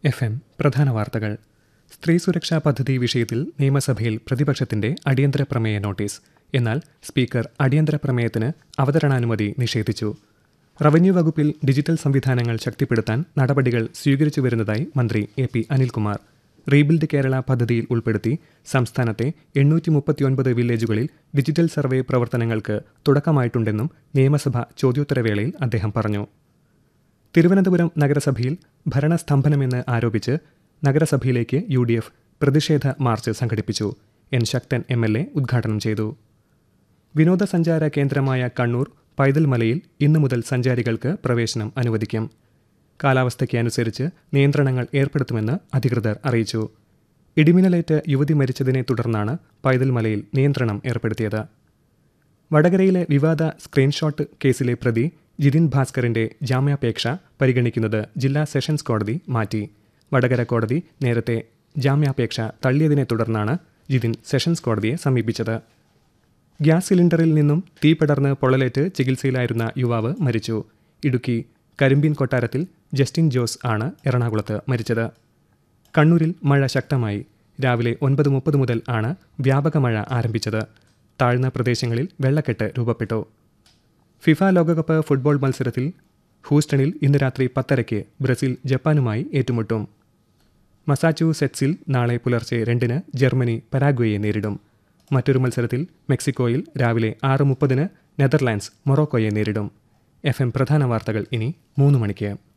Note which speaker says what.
Speaker 1: F M പ്രധാന വാർത്തകൾ സ്ത്രീ സുരക്ഷാ പദ്ധതി വിഷയത്തിൽ നിയമസഭയിൽ പ്രതിപക്ഷത്തിന്റെ അടിയന്തര പ്രമേയ നോട്ടീസ് എന്നാൽ സ്പീക്കർ അടിയന്തര പ്രമേയത്തിന് അവതരണാനുമതി നിഷേധിച്ചു റവന്യൂ വകുപ്പിൽ ഡിജിറ്റൽ സംവിധാനങ്ങൾ ശക്തിപ്പെടുത്താൻ നടപടികൾ സ്വീകരിച്ചു വരുന്നതായി മന്ത്രി A P Anilkumar rebuild Kerala പദ്ധതിയിൽ ഉൾപ്പെടുത്തി സംസ്ഥാനത്തെ എണ്ണൂറ്റി മുപ്പത്തിയൊൻപത് വില്ലേജുകളിൽ ഡിജിറ്റൽ സർവേ പ്രവർത്തനങ്ങൾക്ക് തുടക്കമായിട്ടുണ്ടെന്നും നിയമസഭ ചോദ്യോത്തരവേളയിൽ അദ്ദേഹം പറഞ്ഞു തിരുവനന്തപുരം നഗരസഭയിൽ ഭരണസ്തംഭനമെന്ന് ആരോപിച്ച് നഗരസഭയിലേക്ക് യു ഡി എഫ് പ്രതിഷേധ മാർച്ച് സംഘടിപ്പിച്ചു N Sakthan M L A ഉദ്ഘാടനം ചെയ്തു വിനോദസഞ്ചാര കേന്ദ്രമായ കണ്ണൂർ പൈതൽ മലയിൽ ഇന്നു മുതൽ സഞ്ചാരികൾക്ക് പ്രവേശനം അനുവദിക്കും കാലാവസ്ഥയ്ക്ക് അനുസരിച്ച് നിയന്ത്രണങ്ങൾ ഏർപ്പെടുത്തുമെന്ന് അധികൃതർ അറിയിച്ചു ഇടിമിന്നലേറ്റ് യുവതി മരിച്ചതിനെ തുടർന്നാണ് പൈതൽ മലയിൽ നിയന്ത്രണം ഏർപ്പെടുത്തിയത് വടകരയിലെ വിവാദ സ്ക്രീൻഷോട്ട് കേസിലെ പ്രതി ജിതിൻ ഭാസ്കറിന്റെ ജാമ്യാപേക്ഷ പരിഗണിക്കുന്നത് ജില്ലാ സെഷൻസ് കോടതി മാറ്റി വടകര കോടതി നേരത്തെ ജാമ്യാപേക്ഷ തള്ളിയതിനെ തുടർന്നാണ് ജിതിൻ സെഷൻസ് കോടതിയെ സമീപിച്ചത് ഗ്യാസ് സിലിണ്ടറിൽ നിന്നും തീ പടർന്ന് പൊള്ളലേറ്റ് ചികിത്സയിലായിരുന്ന യുവാവ് മരിച്ചു ഇടുക്കി കരിമ്പീൻ കൊട്ടാരത്തിൽ ജസ്റ്റിൻ ജോസ് ആണ് എറണാകുളത്ത് മരിച്ചത് കണ്ണൂരിൽ മഴ ശക്തമായി രാവിലെ ഒൻപത് മുപ്പത് മുതൽ ആണ് വ്യാപക മഴ ആരംഭിച്ചത് താഴ്ന്ന പ്രദേശങ്ങളിൽ വെള്ളക്കെട്ട് രൂപപ്പെട്ടു ഫിഫ ലോകകപ്പ് ഫുട്ബോൾ മത്സരത്തിൽ ഹൂസ്റ്റണിൽ ഇന്ന് രാത്രി പത്തരയ്ക്ക് ബ്രസീൽ ജപ്പാനുമായി ഏറ്റുമുട്ടും മസാച്യൂസെറ്റ്സിൽ നാളെ പുലർച്ചെ രണ്ടിന് ജർമ്മനി പരാഗ്വയെ നേരിടും മറ്റൊരു മത്സരത്തിൽ മെക്സിക്കോയിൽ രാവിലെ ആറ് മുപ്പതിന് നെതർലാൻഡ്സ് മൊറോക്കോയെ നേരിടും എഫ് എം പ്രധാന വാർത്തകൾ ഇനി മൂന്ന് മണിക്ക്